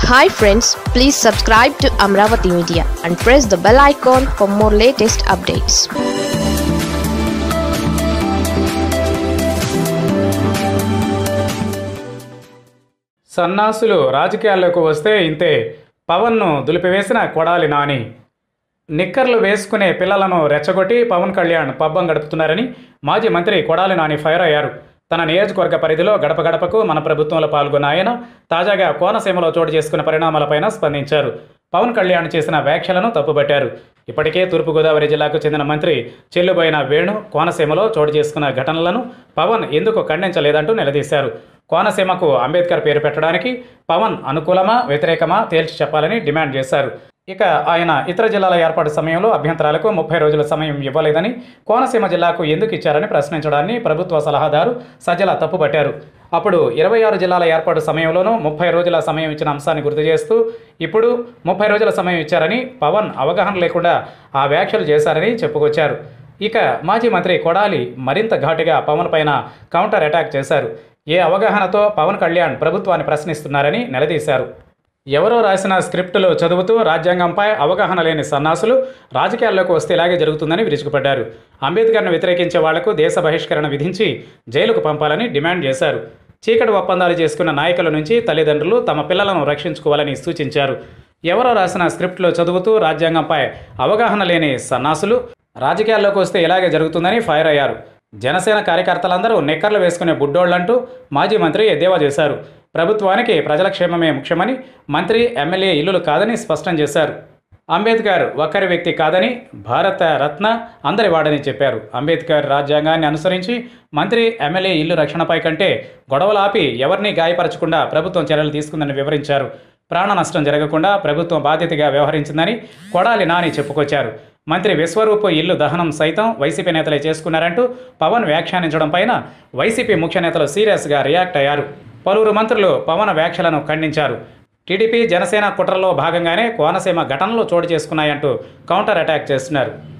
hi friends please subscribe to Amaravati media and press the bell icon for more latest updates సన్నాసులు రాజకీయాల్లోకి వస్తే ఇంతే పవన్ను దులిపివేసిన కొడాలి నాని నిక్కర్లు వేసుకునే పిల్లలను రెచ్చగొట్టి పవన్ కళ్యాణ్ పబ్బం గడుపుతున్నారని మాజీ మంత్రి కొడాలి నాని ఫైర్ అయ్యారు తన నియోజకవర్గ పరిధిలో గడప గడపకు మన ప్రభుత్వంలో పాల్గొన్న ఆయన తాజాగా కోనసీమలో చోటు చేసుకున్న పరిణామాలపైన స్పందించారు పవన్ కళ్యాణ్ చేసిన వ్యాఖ్యలను తప్పుపట్టారు ఇప్పటికే తూర్పుగోదావరి జిల్లాకు చెందిన మంత్రి చెల్లుబోయిన వేణు కోనసీమలో చోటు చేసుకున్న ఘటనలను పవన్ ఎందుకు ఖండించలేదంటూ నిలదీశారు కోనసీమకు అంబేద్కర్ పేరు పెట్టడానికి పవన్ అనుకూలమా వ్యతిరేకమా తేల్చి చెప్పాలని డిమాండ్ చేశారు ఇక ఆయన ఇతర జిల్లాల ఏర్పాటు సమయంలో అభ్యంతరాలకు ముప్పై రోజుల సమయం ఇవ్వలేదని కోనసీమ జిల్లాకు ఎందుకు ఇచ్చారని ప్రశ్నించడాన్ని ప్రభుత్వ సలహాదారు సజ్జల తప్పుపట్టారు అప్పుడు ఇరవై ఆరు జిల్లాల ఏర్పాటు సమయంలోనూ ముప్పై రోజుల సమయం ఇచ్చిన అంశాన్ని గుర్తు చేస్తూ ఇప్పుడు ముప్పై రోజుల సమయం ఇచ్చారని పవన్ అవగాహన లేకుండా ఆ వ్యాఖ్యలు చేశారని చెప్పుకొచ్చారు ఇక మాజీ మంత్రి కొడాలి మరింత ఘాటుగా పవన్ పైన కౌంటర్ అటాక్ చేశారు ఏ అవగాహనతో పవన్ కళ్యాణ్ ప్రభుత్వాన్ని ప్రశ్నిస్తున్నారని నిలదీశారు ఎవరో రాసిన స్క్రిప్టులు చదువుతూ రాజ్యాంగంపై అవగాహన లేని సన్నాసులు రాజకీయాల్లోకి వస్తే ఇలాగే జరుగుతుందని విరుచుకుపడ్డారు అంబేద్కర్ను వ్యతిరేకించే వాళ్లకు దేశ బహిష్కరణ విధించి జైలుకు పంపాలని డిమాండ్ చేశారు చీకటి ఒప్పందాలు చేసుకున్న నాయకుల నుంచి తల్లిదండ్రులు తమ పిల్లలను రక్షించుకోవాలని సూచించారు ఎవరో రాసిన స్క్రిప్టులు చదువుతూ రాజ్యాంగంపై అవగాహన లేని సన్నాసులు రాజకీయాల్లోకి వస్తే ఇలాగే జరుగుతుందని ఫైర్ అయ్యారు జనసేన కార్యకర్తలందరూ నిక్కర్లు వేసుకునే బుడ్డోళ్లంటూ మాజీ మంత్రి ఎద్దేవా చేశారు ప్రభుత్వానికి ప్రజల క్షేమమే ముఖ్యమని మంత్రి ఎమ్మెల్యే ఇల్లులు కాదని స్పష్టం చేశారు అంబేద్కర్ ఒక్కరి వ్యక్తి కాదని భారత రత్న అందరి వాడని చెప్పారు అంబేద్కర్ రాజ్యాంగాన్ని అనుసరించి మంత్రి ఎమ్మెల్యే ఇల్లు రక్షణపై కంటే గొడవలు ఆపి ఎవరిని గాయపరచకుండా ప్రభుత్వం చర్యలు తీసుకుందని వివరించారు ప్రాణ నష్టం జరగకుండా ప్రభుత్వం బాధ్యతగా వ్యవహరించిందని కొడాలి నాని చెప్పుకొచ్చారు మంత్రి విశ్వరూప్ ఇల్లు దహనం సైతం వైసీపీ నేతలే చేసుకున్నారంటూ పవన్ వ్యాఖ్యానించడం పైన వైసీపీ ముఖ్య నేతలు సీరియస్గా రియాక్ట్ అయ్యారు పలువురు మంత్రులు పవన్ వ్యాఖ్యలను ఖండించారు టీడీపీ జనసేన కుట్రలో భాగంగానే కోనసీమ ఘటనలు చోటు చేసుకున్నాయంటూ కౌంటర్ అటాక్ చేస్తున్నారు